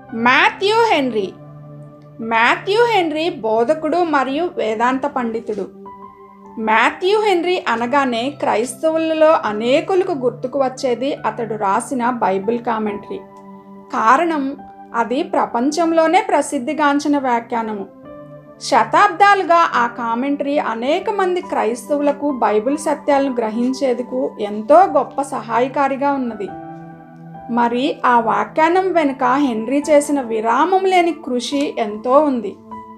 Matthew henry Matthew henry బోధకుడు మరియు వేదాంత పండితుడు మాథ్యూ హెన్రీ అనగానే క్రైస్తవులలో అనేకులకు గుర్తుకు వచ్చేది అతడు రాసిన బైబిల్ కామెంటరీ కారణం అది ప్రపంచంలోనే ప్రసిద్ధిగాంచిన వ్యాఖ్యానము శతాబ్దాలుగా ఆ కామెంటరీ అనేక మంది క్రైస్తవులకు బైబిల్ సత్యాలను గ్రహించేందుకు ఎంతో గొప్ప సహాయకారిగా ఉన్నది మరి ఆ వ్యాఖ్యానం వెనుక హెన్రీ చేసిన విరామం లేని కృషి ఎంతో ఉంది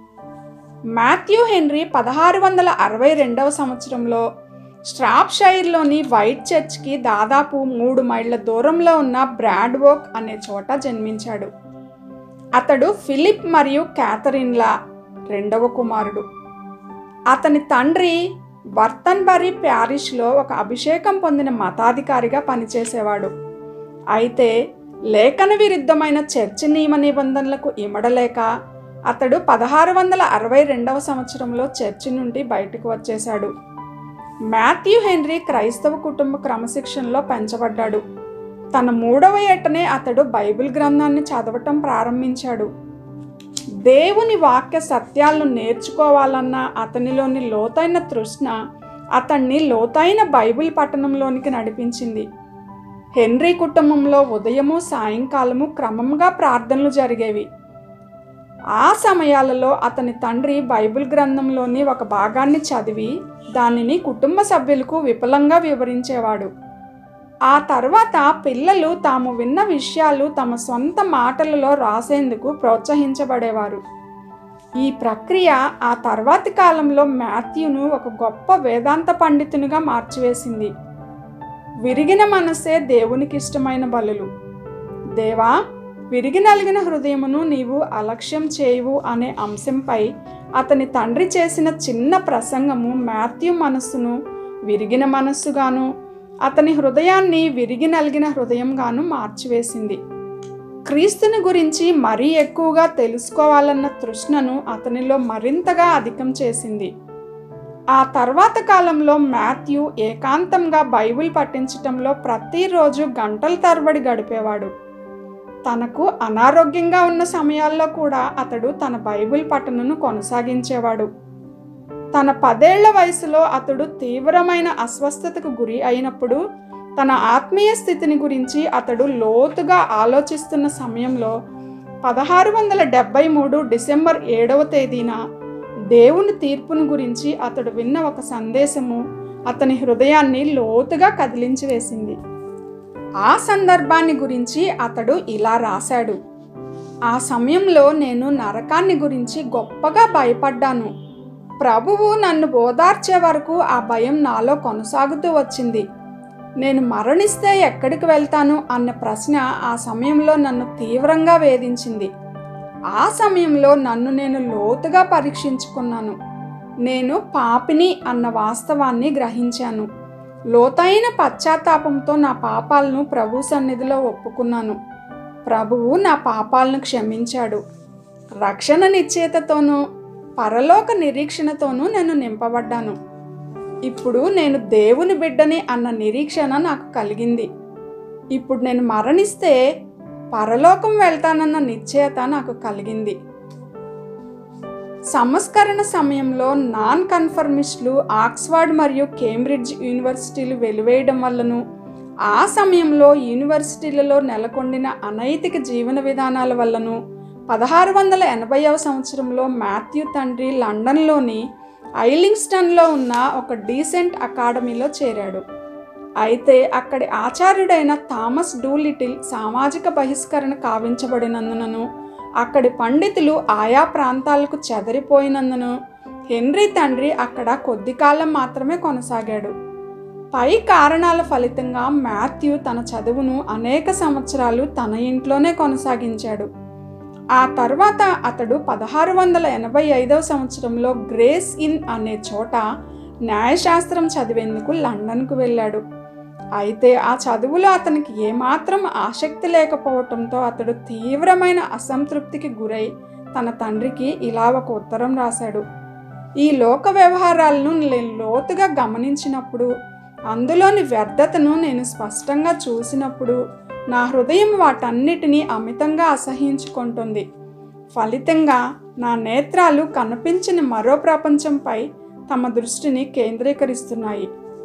మాథ్యూ హెన్రీ పదహారు వందల అరవై రెండవ సంవత్సరంలో స్ట్రాప్షైర్లోని వైట్ చర్చ్కి దాదాపు మూడు మైళ్ళ దూరంలో ఉన్న బ్రాడ్వోక్ అనే చోట జన్మించాడు అతడు ఫిలిప్ మరియు క్యాథరిన్ల రెండవ కుమారుడు అతని తండ్రి వర్తన్బరీ ప్యారిష్లో ఒక అభిషేకం పొందిన మతాధికారిగా పనిచేసేవాడు అయితే లేఖన విరుద్ధమైన చర్చి నియమ నిబంధనలకు ఇమడలేక అతడు పదహారు వందల అరవై రెండవ సంవత్సరంలో చర్చి నుండి బయటకు వచ్చేశాడు మాథ్యూ హెన్రీ క్రైస్తవ కుటుంబ క్రమశిక్షణలో పెంచబడ్డాడు తన మూడవ ఏటనే అతడు బైబిల్ గ్రంథాన్ని చదవటం ప్రారంభించాడు దేవుని వాక్య సత్యాలను నేర్చుకోవాలన్న అతనిలోని లోతైన తృష్ణ అతన్ని లోతైన బైబిల్ పట్టణంలోనికి నడిపించింది హెన్రీ కుటుంబంలో ఉదయము సాయంకాలము క్రమంగా ప్రార్థనలు జరిగేవి ఆ సమయాలలో అతని తండ్రి బైబిల్ గ్రంథంలోని ఒక భాగాన్ని చదివి దానిని కుటుంబ సభ్యులకు విపులంగా వివరించేవాడు ఆ తర్వాత పిల్లలు తాము విన్న విషయాలు తమ సొంత మాటలలో రాసేందుకు ప్రోత్సహించబడేవారు ఈ ప్రక్రియ ఆ తర్వాతి కాలంలో మాథ్యూను ఒక గొప్ప వేదాంత పండితునిగా మార్చివేసింది విరిగిన మనసే దేవునికి ఇష్టమైన బలులు దేవా విరిగి నలిగిన హృదయమును నీవు అలక్ష్యం చేయవు అనే అంశంపై అతని తండ్రి చేసిన చిన్న ప్రసంగము మాథ్యూ మనస్సును విరిగిన మనస్సుగాను అతని హృదయాన్ని విరిగి నలిగిన హృదయంగాను మార్చివేసింది క్రీస్తుని గురించి మరీ ఎక్కువగా తెలుసుకోవాలన్న తృష్ణను అతనిలో మరింతగా అధికం చేసింది ఆ తర్వాత కాలంలో మాథ్యూ ఏకాంతంగా బైబిల్ పఠించటంలో ప్రతిరోజు గంటల తరబడి గడిపేవాడు తనకు అనారోగ్యంగా ఉన్న సమయాల్లో కూడా అతడు తన బైబిల్ పఠనను కొనసాగించేవాడు తన పదేళ్ల వయసులో అతడు తీవ్రమైన అస్వస్థతకు గురి అయినప్పుడు తన ఆత్మీయ స్థితిని గురించి అతడు లోతుగా ఆలోచిస్తున్న సమయంలో పదహారు వందల డెబ్బై మూడు డిసెంబర్ ఏడవ తేదీన దేవుని తీర్పును గురించి అతడు విన్న ఒక సందేశము అతని హృదయాన్ని లోతుగా కదిలించి వేసింది ఆ సందర్భాన్ని గురించి అతడు ఇలా రాశాడు ఆ సమయంలో నేను నరకాన్ని గురించి గొప్పగా భయపడ్డాను ప్రభువు నన్ను ఓదార్చే వరకు ఆ భయం నాలో కొనసాగుతూ వచ్చింది నేను మరణిస్తే ఎక్కడికి వెళ్తాను అన్న ప్రశ్న ఆ సమయంలో నన్ను తీవ్రంగా వేధించింది ఆ సమయంలో నన్ను నేను లోతుగా పరీక్షించుకున్నాను నేను పాపిని అన్న వాస్తవాన్ని గ్రహించాను లోతైన పశ్చాత్తాపంతో నా పాపాలను ప్రభు సన్నిధిలో ఒప్పుకున్నాను ప్రభువు నా పాపాలను క్షమించాడు రక్షణ నిశ్చేతతోనూ పరలోక నిరీక్షణతోనూ నేను నింపబడ్డాను ఇప్పుడు నేను దేవుని బిడ్డని అన్న నిరీక్షణ నాకు కలిగింది ఇప్పుడు నేను మరణిస్తే పరలోకం వెళ్తానన్న నిశ్చయత నాకు కలిగింది సంస్కరణ సమయంలో నాన్ కన్ఫర్మిస్టులు ఆక్స్ఫర్డ్ మరియు కేంబ్రిడ్జ్ యూనివర్సిటీలు వెలువేయడం వల్లను ఆ సమయంలో యూనివర్సిటీలలో నెలకొండిన అనైతిక జీవన విధానాల వల్లను పదహారు వందల ఎనభైవ సంవత్సరంలో మాథ్యూ తండ్రి లండన్లోని ఐలింగ్స్టన్లో ఉన్న ఒక డీసెంట్ అకాడమీలో చేరాడు అయితే అక్కడి ఆచార్యుడైన థామస్ డూలిటిల్ సామాజిక బహిష్కరణ కావించబడినందునను అక్కడి పండితులు ఆయా ప్రాంతాలకు చెదరిపోయినందును హెన్రీ తండ్రి అక్కడ కొద్ది కాలం మాత్రమే కొనసాగాడు పై కారణాల ఫలితంగా మాథ్యూ తన చదువును అనేక సంవత్సరాలు తన ఇంట్లోనే కొనసాగించాడు ఆ తర్వాత అతడు పదహారు వందల ఎనభై ఐదవ సంవత్సరంలో గ్రేస్ ఇన్ అనే చోట న్యాయశాస్త్రం చదివేందుకు లండన్కు వెళ్ళాడు అయితే ఆ చదువులో అతనికి ఏమాత్రం ఆసక్తి లేకపోవటంతో అతడు తీవ్రమైన అసంతృప్తికి గురై తన తండ్రికి ఇలా ఒక ఉత్తరం రాశాడు ఈ లోక వ్యవహారాలను నేను లోతుగా గమనించినప్పుడు అందులోని వ్యర్థతను నేను స్పష్టంగా చూసినప్పుడు నా హృదయం వాటన్నిటినీ అమితంగా అసహించుకుంటుంది ఫలితంగా నా నేత్రాలు కనిపించని మరో ప్రపంచంపై తమ దృష్టిని కేంద్రీకరిస్తున్నాయి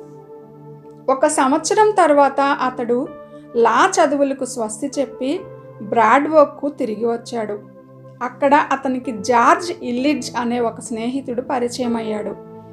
ఒక సంవత్సరం తర్వాత అతడు లా చదువులకు స్వస్తి చెప్పి బ్రాడ్వోక్కు తిరిగి వచ్చాడు అక్కడ అతనికి జార్జ్ ఇల్లిడ్జ్ అనే ఒక స్నేహితుడు పరిచయం అయ్యాడు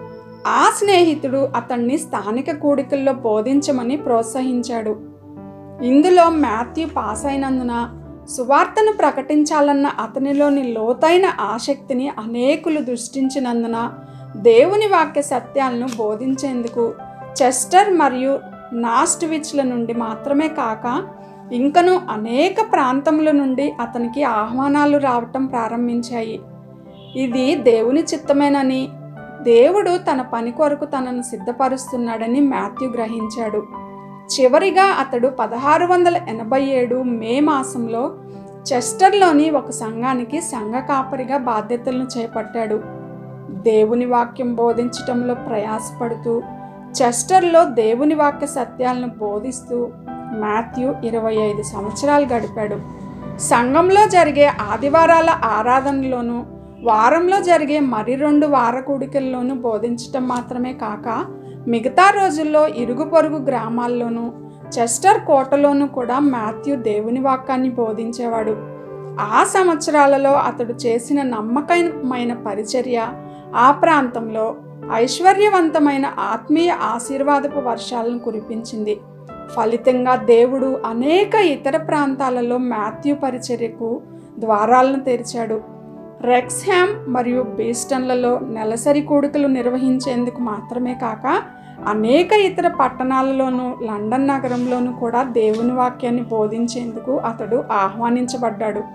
ఆ స్నేహితుడు అతన్ని స్థానిక కూడికల్లో బోధించమని ప్రోత్సహించాడు ఇందులో మాథ్యూ పాస్ అయినందున సువార్తను ప్రకటించాలన్న అతనిలోని లోతైన ఆసక్తిని అనేకులు దృష్టించినందున దేవుని వాక్య సత్యాలను బోధించేందుకు చెస్టర్ మరియు నాస్ట్విచ్ల నుండి మాత్రమే కాక ఇంకను అనేక ప్రాంతముల నుండి అతనికి ఆహ్వానాలు రావటం ప్రారంభించాయి ఇది దేవుని చిత్తమేనని దేవుడు తన పని కొరకు తనను సిద్ధపరుస్తున్నాడని మాథ్యూ గ్రహించాడు చివరిగా అతడు పదహారు వందల ఎనభై ఏడు మే మాసంలో చెస్టర్లోని ఒక సంఘానికి సంఘ కాపరిగా బాధ్యతలను చేపట్టాడు దేవుని వాక్యం బోధించటంలో ప్రయాసపడుతూ చెస్టర్లో దేవుని వాక్య సత్యాలను బోధిస్తూ మాథ్యూ ఇరవై ఐదు సంవత్సరాలు గడిపాడు సంఘంలో జరిగే ఆదివారాల ఆరాధనలోనూ వారంలో జరిగే మరి రెండు వార కూడికల్లోనూ బోధించటం మాత్రమే కాక మిగతా రోజుల్లో ఇరుగు పొరుగు గ్రామాల్లోనూ చెస్టర్ కోటలోనూ కూడా మాథ్యూ దేవుని వాక్యాన్ని బోధించేవాడు ఆ సంవత్సరాలలో అతడు చేసిన నమ్మకమైన పరిచర్య ఆ ప్రాంతంలో ఐశ్వర్యవంతమైన ఆత్మీయ ఆశీర్వాదపు వర్షాలను కురిపించింది ఫలితంగా దేవుడు అనేక ఇతర ప్రాంతాలలో మాథ్యూ పరిచర్యకు ద్వారాలను తెరిచాడు రెక్స్హామ్ మరియు బీస్టన్లలో నెలసరి కూడికలు నిర్వహించేందుకు మాత్రమే కాక అనేక ఇతర పట్టణాలలోనూ లండన్ నగరంలోనూ కూడా దేవుని వాక్యాన్ని బోధించేందుకు అతడు ఆహ్వానించబడ్డాడు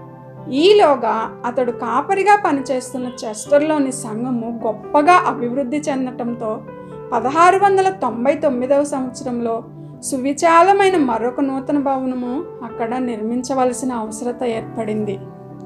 ఈలోగా అతడు కాపరిగా పనిచేస్తున్న చెస్టర్లోని సంఘము గొప్పగా అభివృద్ధి చెందటంతో పదహారు వందల తొంభై తొమ్మిదవ సంవత్సరంలో సువిశాలమైన మరొక నూతన భవనము అక్కడ నిర్మించవలసిన అవసరత ఏర్పడింది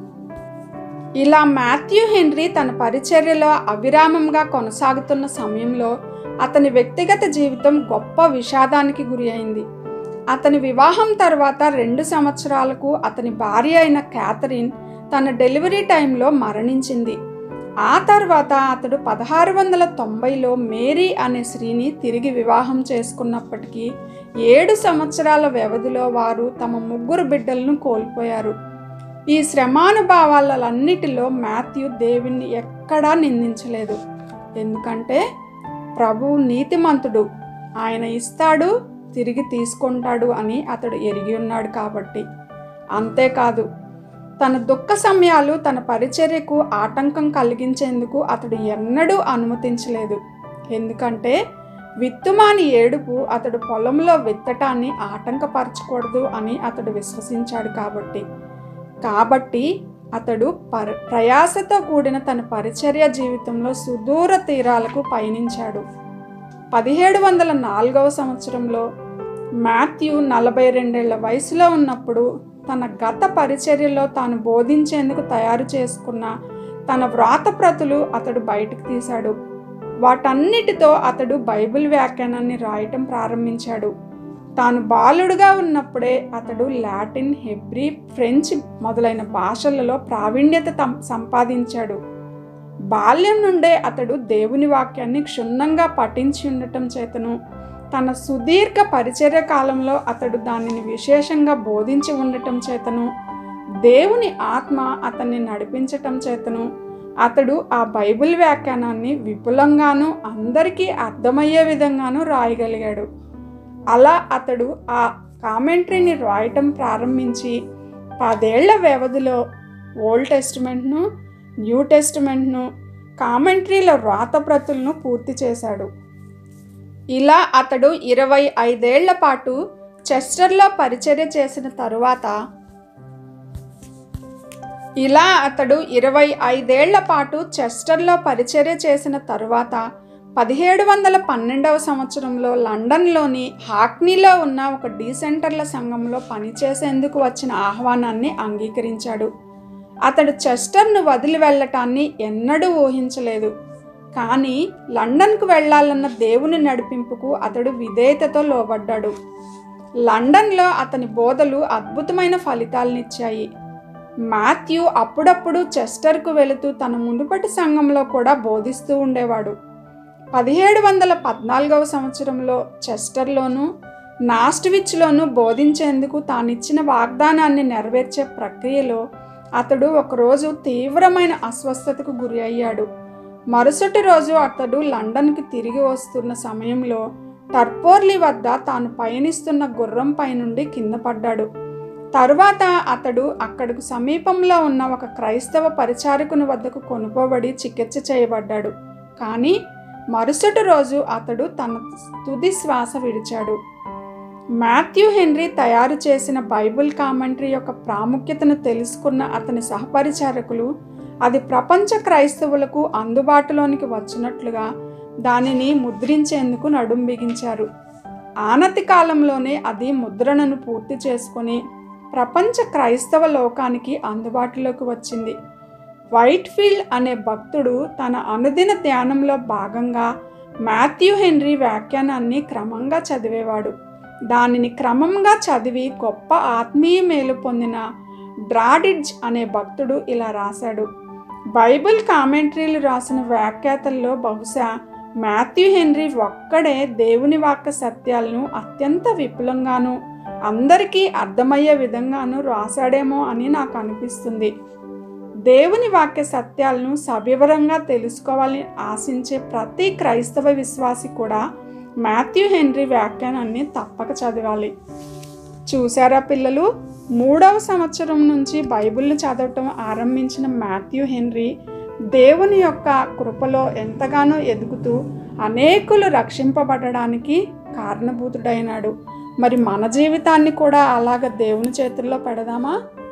ఇలా మాథ్యూ హెన్రీ తన పరిచర్యలో అవిరామంగా కొనసాగుతున్న సమయంలో అతని వ్యక్తిగత జీవితం గొప్ప విషాదానికి గురి అయింది అతని వివాహం తర్వాత రెండు సంవత్సరాలకు అతని భార్య అయిన క్యాథరిన్ తన డెలివరీ టైంలో మరణించింది ఆ తర్వాత అతడు పదహారు వందల తొంభైలో మేరీ అనే స్త్రీని తిరిగి వివాహం చేసుకున్నప్పటికీ ఏడు సంవత్సరాల వ్యవధిలో వారు తమ ముగ్గురు బిడ్డలను కోల్పోయారు ఈ శ్రమానుభావాలన్నిటిలో మాథ్యూ దేవుణ్ణి ఎక్కడా నిందించలేదు ఎందుకంటే ప్రభువు నీతిమంతుడు ఆయన ఇస్తాడు తిరిగి తీసుకుంటాడు అని అతడు ఎరిగి ఉన్నాడు కాబట్టి అంతేకాదు తన దుఃఖ సమయాలు తన పరిచర్యకు ఆటంకం కలిగించేందుకు అతడు ఎన్నడూ అనుమతించలేదు ఎందుకంటే విత్తుమాని ఏడుపు అతడు పొలంలో విత్తటాన్ని ఆటంకపరచకూడదు అని అతడు విశ్వసించాడు కాబట్టి కాబట్టి అతడు పర ప్రయాసతో కూడిన తన పరిచర్య జీవితంలో సుదూర తీరాలకు పయనించాడు పదిహేడు వందల నాలుగవ సంవత్సరంలో మాథ్యూ నలభై రెండేళ్ల వయసులో ఉన్నప్పుడు తన గత పరిచర్యలో తాను బోధించేందుకు తయారు చేసుకున్న తన వ్రాతప్రతులు అతడు బయటకు తీశాడు వాటన్నిటితో అతడు బైబిల్ వ్యాఖ్యానాన్ని రాయటం ప్రారంభించాడు తాను బాలుడుగా ఉన్నప్పుడే అతడు లాటిన్ హెబ్రీ ఫ్రెంచ్ మొదలైన భాషలలో ప్రావీణ్యత తం- సంపాదించాడు బాల్యం నుండే అతడు దేవుని వాక్యాన్ని క్షుణ్ణంగా పఠించి ఉండటం చేతను తన సుదీర్ఘ పరిచర్య కాలంలో అతడు దానిని విశేషంగా బోధించి ఉండటం చేతను దేవుని ఆత్మ అతన్ని నడిపించటం చేతను అతడు ఆ బైబిల్ వ్యాఖ్యానాన్ని విపులంగాను అందరికీ అర్థమయ్యే విధంగాను రాయగలిగాడు అలా అతడు ఆ కామెంటరీని రాయటం ప్రారంభించి పదేళ్ల వ్యవధిలో ఓల్డ్ టెస్టిమెంట్ను న్యూ టెస్టిమెంట్ను కామెంటరీల వ్రాతప్రతులను పూర్తి చేశాడు ఇలా అతడు ఇరవై ఐదేళ్ల పాటు చెస్టర్లో పరిచర్య చేసిన తరువాత ఇలా అతడు ఇరవై ఐదేళ్ల పాటు చెస్టర్లో పరిచర్య చేసిన తరువాత పదిహేడు వందల పన్నెండవ సంవత్సరంలో లండన్లోని హాక్నీలో ఉన్న ఒక డీసెంటర్ల సంఘంలో పనిచేసేందుకు వచ్చిన ఆహ్వానాన్ని అంగీకరించాడు అతడు చెస్టర్ను వదిలి వెళ్ళటాన్ని ఎన్నడూ ఊహించలేదు కానీ లండన్కు వెళ్ళాలన్న దేవుని నడిపింపుకు అతడు విధేయతతో లోబడ్డాడు లండన్లో అతని బోధలు అద్భుతమైన ఫలితాలనిచ్చాయి మాథ్యూ అప్పుడప్పుడు చెస్టర్కు వెళుతూ తన మునుపటి సంఘంలో కూడా బోధిస్తూ ఉండేవాడు పదిహేడు వందల పద్నాలుగవ సంవత్సరంలో చెస్టర్లోను నాస్ట్విచ్లోను బోధించేందుకు తానిచ్చిన వాగ్దానాన్ని నెరవేర్చే ప్రక్రియలో అతడు ఒకరోజు తీవ్రమైన అస్వస్థతకు గురి అయ్యాడు మరుసటి రోజు అతడు లండన్కి తిరిగి వస్తున్న సమయంలో టర్పోర్లీ వద్ద తాను పయనిస్తున్న గుర్రంపై నుండి కింద పడ్డాడు తరువాత అతడు అక్కడకు సమీపంలో ఉన్న ఒక క్రైస్తవ పరిచారకుని వద్దకు కొనుకోబడి చికిత్స చేయబడ్డాడు కానీ మరుసటి రోజు అతడు తన తుది శ్వాస విడిచాడు మాథ్యూ హెన్రీ తయారు చేసిన బైబిల్ కామెంటరీ యొక్క ప్రాముఖ్యతను తెలుసుకున్న అతని సహపరిచారకులు అది ప్రపంచ క్రైస్తవులకు అందుబాటులోనికి వచ్చినట్లుగా దానిని ముద్రించేందుకు నడుం బిగించారు ఆనతి కాలంలోనే అది ముద్రణను పూర్తి చేసుకొని ప్రపంచ క్రైస్తవ లోకానికి అందుబాటులోకి వచ్చింది వైట్ఫీల్డ్ అనే భక్తుడు తన అనుదిన ధ్యానంలో భాగంగా మాథ్యూ హెన్రీ వ్యాఖ్యానాన్ని క్రమంగా చదివేవాడు దానిని క్రమంగా చదివి గొప్ప ఆత్మీయ మేలు పొందిన డ్రాడిడ్జ్ అనే భక్తుడు ఇలా రాశాడు బైబిల్ కామెంటరీలు రాసిన వ్యాఖ్యాతల్లో బహుశా మాథ్యూ హెన్రీ ఒక్కడే దేవుని వాక్య సత్యాలను అత్యంత విపులంగాను అందరికీ అర్థమయ్యే విధంగాను రాశాడేమో అని నాకు అనిపిస్తుంది దేవుని వాక్య సత్యాలను సవివరంగా తెలుసుకోవాలని ఆశించే ప్రతి క్రైస్తవ విశ్వాసి కూడా మాథ్యూ హెన్రీ వ్యాఖ్యానాన్ని తప్పక చదవాలి చూసారా పిల్లలు మూడవ సంవత్సరం నుంచి బైబిల్ని చదవటం ఆరంభించిన మాథ్యూ హెన్రీ దేవుని యొక్క కృపలో ఎంతగానో ఎదుగుతూ అనేకులు రక్షింపబడడానికి కారణభూతుడైనాడు మరి మన జీవితాన్ని కూడా అలాగ దేవుని చేతుల్లో పెడదామా